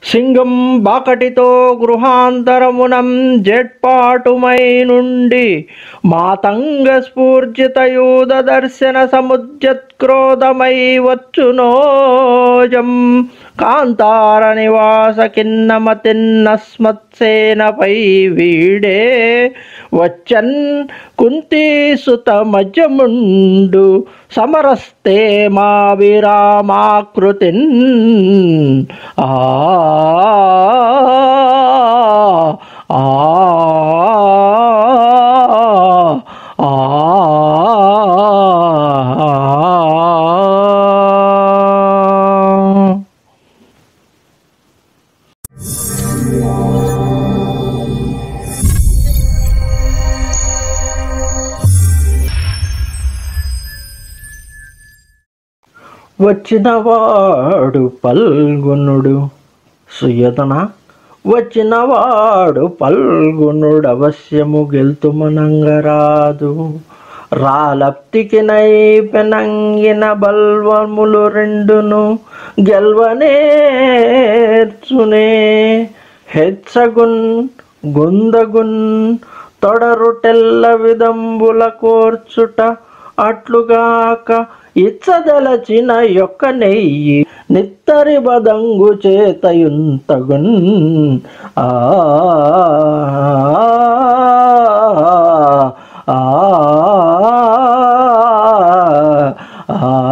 సింగం బాకటితో గృహాంతరమునం జెట్పాటుమై నుండి మాతంగ స్ఫూర్జిత యూద దర్శన సముద్యత్క్రోధమై వచ్చునోజం కాంతార నివాస కిన్నమతిన్నస్మత్సేనపై వీడే వచ్చన్ కుంతీసుత మధ్యముండు సమరస్తే మా విరామాకృతిన్ ఆ ఆ ఆ ఆ వచ్చినవాడు పల్గొనుడు సుయతన వచ్చినవాడు పల్గొనుడు అవశ్యము గెలుతుమనంగరాదు రాలప్తికి నైపెనంగిన బల్వములు రెండును గెల్వనేర్చునే హెచ్చగున్ గుందగున్ తొడరు తెల్ల విదంబుల కోర్చుట అట్లుగాక ఇచ్చదలచిన యొక్క నెయ్యి నిత్తరి బదంగు చేతయుంతగున్ ఆ ఆ ఆ